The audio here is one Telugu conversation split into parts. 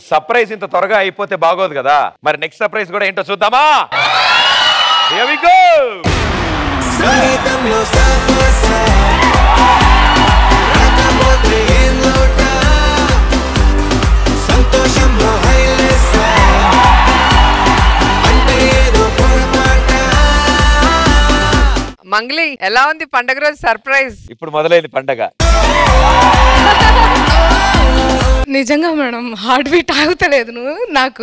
సర్ప్రైజ్ ఇంత త్వరగా అయిపోతే బాగోదు కదా మరి నెక్స్ట్ సర్ప్రైజ్ కూడా ఏంటో చూద్దామా Here we go! సంగీతంలో సర్వస రాకపోతే ఏం లోట సంతోషంలో హైలెస్ అంటే ఏదో పొరపాట మంగ్లీ ఎలా ఉంది పండగ రోజు సర్ప్రైజ్ ఇప్పుడు మొదలైంది పండగ నిజంగా మేడం హార్ట్ బీట్ ఆగుతలేదు నువ్వు నాకు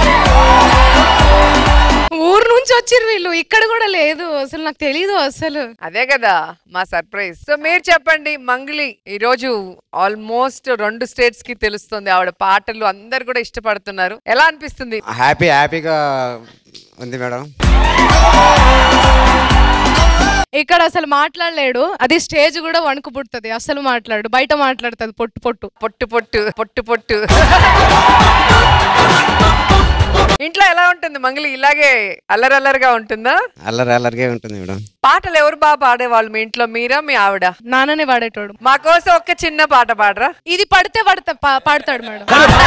ఊరు నుంచి వచ్చిర్రు వీళ్ళు ఇక్కడ కూడా లేదు అసలు నాకు తెలీదు అసలు అదే కదా మా సర్ప్రైజ్ సో మీరు చెప్పండి మంగ్లీ ఈ రోజు ఆల్మోస్ట్ రెండు స్టేట్స్ కి తెలుస్తుంది ఆవిడ పాటలు అందరు కూడా ఇష్టపడుతున్నారు ఎలా అనిపిస్తుంది హ్యాపీ హ్యాపీగా ఉంది మేడం ఇక్కడ అసలు మాట్లాడలేడు అది స్టేజ్ కూడా వణుకు పుడుతుంది అసలు మాట్లాడు బయట మాట్లాడుతుంది పొట్టు పొట్టు పొట్టు పొట్టు పొట్టు పొట్టు ఇంట్లో ఎలా ఉంటుంది మంగళి ఇలాగే అల్లరల్లరిగా ఉంటుందా అల్లరి అల్లరిగా ఉంటుంది మేడం పాటలు ఎవరు బాగా పాడేవాళ్ళు మీ ఇంట్లో మీరా మీ ఆవిడ నాన్ననే పాడేటోడు మా కోసం ఒక్క చిన్న పాట పాడరా ఇది పడితే పడతా పా- పాడతాడు మేడం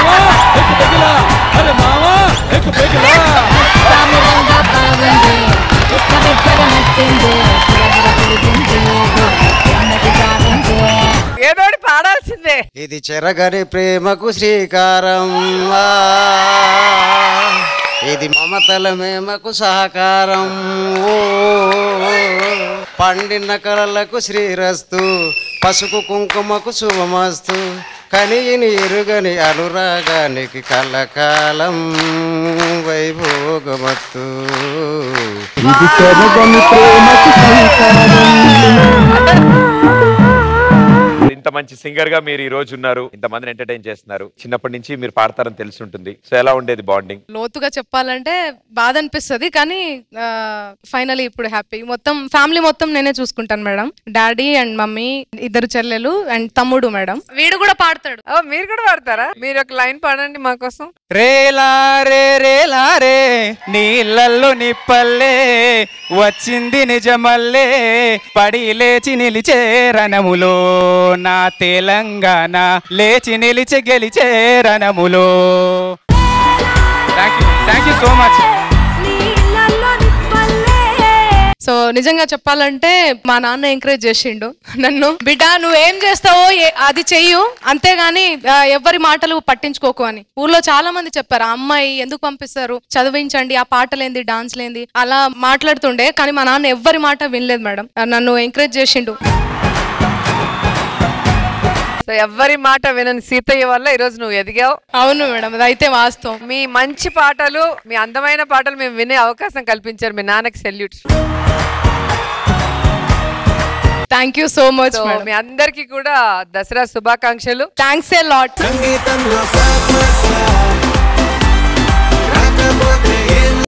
సామిరంగా బాగుంది ఎక్క బిచ్చగా నచ్చింది ఎన్నటి బాగుంది ఏదోటి పాడాల్సిందే ఇది చెరగని ప్రేమకు శ్రీకారం ఆ, ఇది మమతల మేమకు సహకారం ఓ పండిన కళలకు శ్రీరస్తు పసుపు కుంకుమకు శుభమస్తు కనిని ఎరుగని అనురాగానికి కలకాలం వైభోగమత్తు ఇంత మంచి సింగర్ గా మీరు ఈ రోజు ఉన్నారు ఇంత మందిని ఎంటర్టైన్ చేస్తున్నారు చిన్నప్పటి నుంచి మీరు పాడతారని తెలిసి ఉంటుంది సో ఎలా ఉండేది బాండింగ్ లోతుగా చెప్పాలంటే బాధ అనిపిస్తుంది కానీ ఫైనలీ ఇప్పుడు హ్యాపీ మొత్తం ఫ్యామిలీ మొత్తం నేనే చూసుకుంటాను మేడం డాడీ అండ్ మమ్మీ ఇద్దరు చెల్లెలు అండ్ తమ్ముడు మేడం వీడు కూడా పాడతాడు ఓ మీరు కూడా పాడతారా మీరు ఒక లైన్ పాడండి మా కోసం రేలా రే రేలా రే నీళ్ళల్లో నిప్పల్లే వచ్చింది నిజమల్లే పడి లేచి నిలిచే రణములో నా తెలంగాణ లేచి నిలిచి గెలిచే రణములో thank you thank you so much so నిజంగా చెప్పాలంటే మా నాన్న ఎంకరేజ్ చేసిండు నన్ను బిడ్డ నువ్వేం చేస్తావో ఏ- అది చెయ్యు అంతేగాని ఆ, ఎవ్వరి మాటలు పట్టించుకోకు అని ఊర్లో చాలా మంది చెప్పారు ఆ అమ్మాయి ఎందుకు పంపిస్తారు చదివించండి ఆ పాటలేంది డాన్స్ లేంది అలా మాట్లాడుతుండే కానీ మా నాన్న ఎవ్వరి మాట వినలేదు మేడం ఆ, నన్ను ఎంకరేజ్ చేసిండు సో ఎవ్వరి మాట వినని సీతయ్య వల్ల ఈ రోజు నువ్వు ఎదిగావు అవును మేడం అదైతే వాస్తవం మీ మంచి పాటలు మీ అందమైన పాటలు మేము వినే అవకాశం కల్పించారు మీ నాన్నకి salute thank you so much so మీ అందరికి కూడా దసరా శుభాకాంక్షలు థ్యాంక్స్ ఏ లాట్ సంగీతంలో సర్వస రాకపోతే ఏం